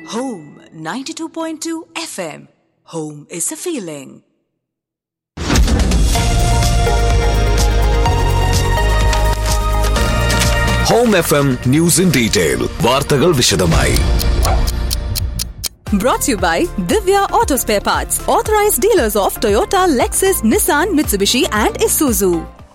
Home 92.2 FM. Home is a feeling. Home F M news in detail വാർത്തകൾ വിശദമായി Brought to you by Divya Auto Spare Parts, authorized dealers of Toyota, Lexus, Nissan, Mitsubishi, and Isuzu.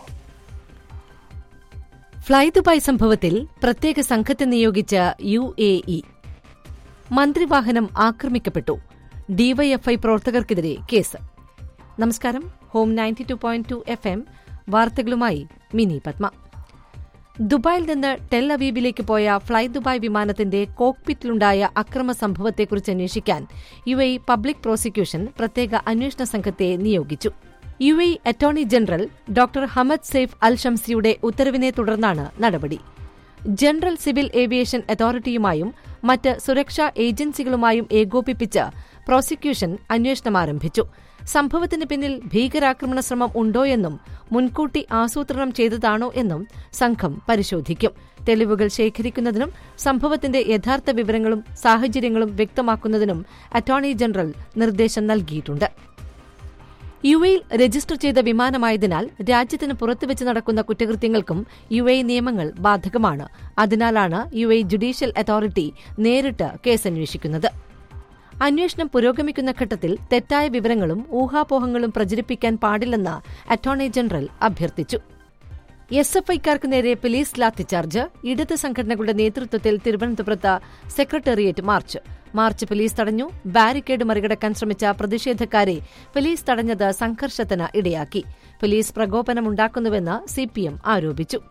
Fly Dubai സംഭവത്തിൽ പ്രത്യേക സംഘത്തെ നിയോഗിച്ച U A E മന്ത്രിവാഹനം ആക്രമിക്കപ്പെട്ടു DYFI പ്രവർത്തകർക്കെതിരെ case നമസ്കാരം Home ninety two point two F M വാർത്തകളുമായി മിനി പത്മ ദുബായിൽ നിന്ന് ടെൽ അവീബിലേക്ക് പോയ ഫ്ളൈ ദുബായ് വിമാനത്തിന്റെ കോക്പിറ്റിലുണ്ടായ അക്രമ സംഭവത്തെക്കുറിച്ച് അന്വേഷിക്കാൻ യു എ പബ്ലിക് പ്രോസിക്യൂഷൻ പ്രത്യേക അന്വേഷണ സംഘത്തെ നിയോഗിച്ചു U A attorney general doctor Hamad Saif Al ഷംസിയുടെ ഉത്തരവിനെ തുടർന്നാണ് നടപടി ജനറൽ സിവിൽ ഏവിയേഷൻ അതോറിറ്റിയുമായും മറ്റ് സുരക്ഷാ ഏജൻസികളുമായും ഏകോപിപ്പിച്ച് പ്രോസിക്യൂഷൻ അന്വേഷണം ആരംഭിച്ചു സംഭവത്തിന് പിന്നിൽ ഭീകരാക്രമണ ശ്രമം ഉണ്ടോയെന്നും മുൻകൂട്ടി ആസൂത്രണം ചെയ്തതാണോ എന്നും സംഘം പരിശോധിക്കും തെളിവുകൾ ശേഖരിക്കുന്നതിനും സംഭവത്തിന്റെ യഥാർത്ഥ വിവരങ്ങളും സാഹചര്യങ്ങളും വ്യക്തമാക്കുന്നതിനും അറ്റോർണി ജനറൽ നിർദ്ദേശം നൽകിയിട്ടുണ്ട് യു എയിൽ രജിസ്റ്റർ ചെയ്ത വിമാനമായതിനാൽ രാജ്യത്തിന് പുറത്തുവച്ച് നടക്കുന്ന കുറ്റകൃത്യങ്ങൾക്കും യു എ നിയമങ്ങൾ ബാധകമാണ് അതിനാലാണ് യു എ ജുഡീഷ്യൽ അതോറിറ്റി നേരിട്ട് കേസന്വേഷിക്കുന്നത് അന്വേഷണം പുരോഗമിക്കുന്ന ഘട്ടത്തിൽ തെറ്റായ വിവരങ്ങളും ഊഹാപോഹങ്ങളും പ്രചരിപ്പിക്കാൻ പാടില്ലെന്ന് അറ്റോർണി ജനറൽ അഭ്യർത്ഥിച്ചു എസ് എഫ് ഐക്കാർക്ക് നേരെ പോലീസ് ലാത്തിച്ചാർജ് ഇടത് സംഘടനകളുടെ നേതൃത്വത്തിൽ തിരുവനന്തപുരത്ത് സെക്രട്ടേറിയറ്റ് മാർച്ച് മാർച്ച് പോലീസ് തടഞ്ഞു ബാരിക്കേഡ് മറികടക്കാൻ ശ്രമിച്ച പ്രതിഷേധക്കാരെ പോലീസ് തടഞ്ഞത് സംഘർഷത്തിന് ഇടയാക്കി പോലീസ് പ്രകോപനമുണ്ടാക്കുന്നുവെന്ന് സിപിഎം ആരോപിച്ചു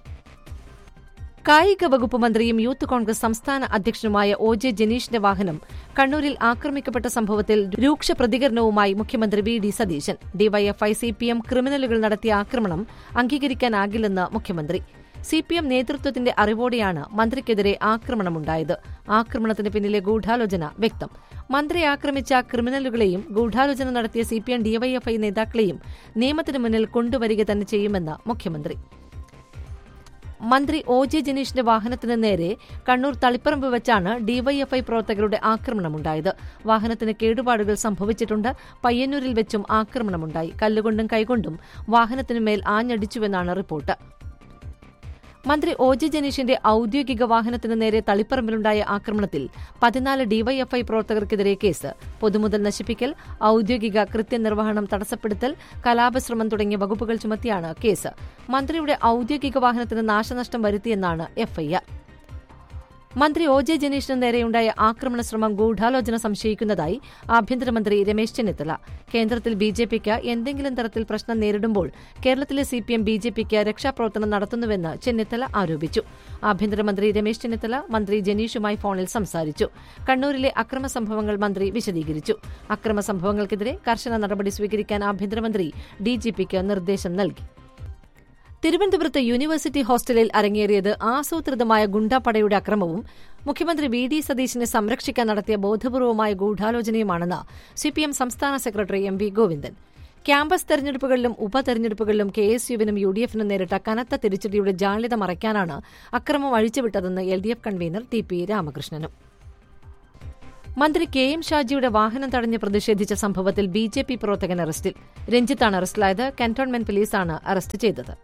കായിക വകുപ്പ് മന്ത്രിയും യൂത്ത് കോൺഗ്രസ് സംസ്ഥാന അധ്യക്ഷനുമായ ഒ ജെ ജനീഷിന്റെ വാഹനം കണ്ണൂരിൽ ആക്രമിക്കപ്പെട്ട സംഭവത്തിൽ രൂക്ഷ പ്രതികരണവുമായി മുഖ്യമന്ത്രി V D Satheesan DYFI CPM ക്രിമിനലുകൾ നടത്തിയ ആക്രമണം അംഗീകരിക്കാനാകില്ലെന്ന് മുഖ്യമന്ത്രി സിപിഎം നേതൃത്വത്തിന്റെ അറിവോടെയാണ് മന്ത്രിക്കെതിരെ ആക്രമണമുണ്ടായത് ആക്രമണത്തിന് പിന്നിലെ ഗൂഢാലോചന വ്യക്തം മന്ത്രി ആക്രമിച്ച ക്രിമിനലുകളെയും ഗൂഢാലോചന നടത്തിയ സിപിഎം ഡിവൈഎഫ്ഐ നേതാക്കളെയും നിയമത്തിന് മുന്നിൽ കൊണ്ടുവരിക തന്നെ ചെയ്യുമെന്ന് മുഖ്യമന്ത്രി മന്ത്രി ഒ ജെ ജനീഷിന്റെ വാഹനത്തിന് നേരെ കണ്ണൂർ തളിപ്പറമ്പ് വെച്ചാണ് ഡിവൈഎഫ്ഐ പ്രവർത്തകരുടെ ആക്രമണമുണ്ടായത് വാഹനത്തിന് കേടുപാടുകൾ സംഭവിച്ചിട്ടുണ്ട് പയ്യന്നൂരിൽ വെച്ചും ആക്രമണമുണ്ടായി കല്ലുകൊണ്ടും കൈകൊണ്ടും വാഹനത്തിനുമേൽ ആഞ്ഞടിച്ചുവെന്നാണ് റിപ്പോർട്ട് മന്ത്രി ഒ ജെ ജനീഷിന്റെ ഔദ്യോഗിക വാഹനത്തിന് നേരെ തളിപ്പറമ്പിലുണ്ടായ ആക്രമണത്തിൽ പതിനാല് ഡിവൈഎഫ്ഐ പ്രവർത്തകർക്കെതിരെ കേസ് പൊതുമുതൽ നശിപ്പിക്കൽ ഔദ്യോഗിക കൃത്യനിർവഹണം തടസ്സപ്പെടുത്തൽ കലാപശ്രമം തുടങ്ങിയ വകുപ്പുകൾ ചുമത്തിയാണ് കേസ് മന്ത്രിയുടെ ഔദ്യോഗിക വാഹനത്തിന് നാശനഷ്ടം വരുത്തിയെന്നാണ് എഫ്ഐആർ മന്ത്രി ഒ ജെ ജനീഷിന് നേരെയുണ്ടായ ആക്രമണ ശ്രമം ഗൂഢാലോചന സംശയിക്കുന്നതായി ആഭ്യന്തരമന്ത്രി രമേശ് ചെന്നിത്തല കേന്ദ്രത്തിൽ ബി ജെ പിക്ക് എന്തെങ്കിലും തരത്തിൽ പ്രശ്നം നേരിടുമ്പോൾ കേരളത്തിലെ C P M B J പിക്ക് രക്ഷാപ്രവർത്തനം നടത്തുന്നുവെന്ന് ചെന്നിത്തല ആരോപിച്ചു ആഭ്യന്തരമന്ത്രി രമേശ് ചെന്നിത്തല മന്ത്രി ജനീഷുമായി ഫോണിൽ സംസാരിച്ചു കണ്ണൂരിലെ അക്രമ സംഭവങ്ങൾ മന്ത്രി വിശദീകരിച്ചു അക്രമ സംഭവങ്ങൾക്കെതിരെ കർശന നടപടി സ്വീകരിക്കാൻ ആഭ്യന്തരമന്ത്രി ഡിജിപിക്ക് നിർദ്ദേശം നൽകി തിരുവനന്തപുരത്ത് യൂണിവേഴ്സിറ്റി ഹോസ്റ്റലിൽ അരങ്ങേറിയത് ആസൂത്രിതമായ ഗുണ്ടാപ്പടയുടെ അക്രമവും മുഖ്യമന്ത്രി വി ഡി സതീശിനെ സംരക്ഷിക്കാൻ നടത്തിയ ബോധപൂർവമായ ഗൂഢാലോചനയുമാണെന്ന് സിപിഎം സംസ്ഥാന secretary M V Govindan campus തെരഞ്ഞെടുപ്പുകളിലും ഉപതെരഞ്ഞെടുപ്പുകളിലും കെ എസ് യുവിനും യു ഡി എഫിനും നേരിട്ട കനത്ത തിരിച്ചടിയുടെ ജാള്യത മറയ്ക്കാനാണ് അക്രമം അഴിച്ചുവിട്ടതെന്ന് L D F convener T P രാമകൃഷ്ണനും മന്ത്രി കെ എം ഷാജിയുടെ വാഹനം തടഞ്ഞ് പ്രതിഷേധിച്ച സംഭവത്തിൽ ബി ജെ പി പ്രവർത്തകൻ അറസ്റ്റിൽ രഞ്ജിത്താണ് അറസ്റ്റിലായത് കന്റോൺമെന്റ് പോലീസാണ് അറസ്റ്റ് ചെയ്തത്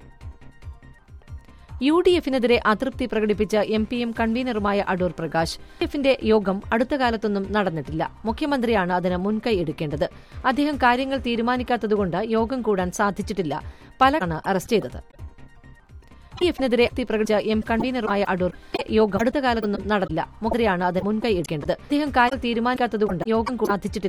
യു ഡി എഫിനെതിരെ അതൃപ്തി പ്രകടിപ്പിച്ച എം പിയും കൺവീനറുമായ അടൂർ പ്രകാശ് എഫിന്റെ യോഗം അടുത്ത കാലത്തൊന്നും നടന്നിട്ടില്ല മുഖ്യമന്ത്രിയാണ് അതിന് മുൻകൈ എടുക്കേണ്ടത് അദ്ദേഹം കാര്യങ്ങൾ തീരുമാനിക്കാത്തതുകൊണ്ട് യോഗം കൂടാൻ സാധിച്ചിട്ടില്ല പലരാണ് അറസ്റ്റ് ചെയ്തത് എഫിനെതിരെ പ്രകടിച്ച എം കൺവീനറുമായ അടൂർ യോഗം അടുത്ത കാലത്തൊന്നും നടന്നില്ല മുഖ്യമന്ത്രിയാണ് അതിന് മുൻകൈ എടുക്കേണ്ടത് അദ്ദേഹം കാര്യങ്ങൾ തീരുമാനിക്കാത്തതുകൊണ്ട് യോഗം സാധിച്ചിട്ടില്ല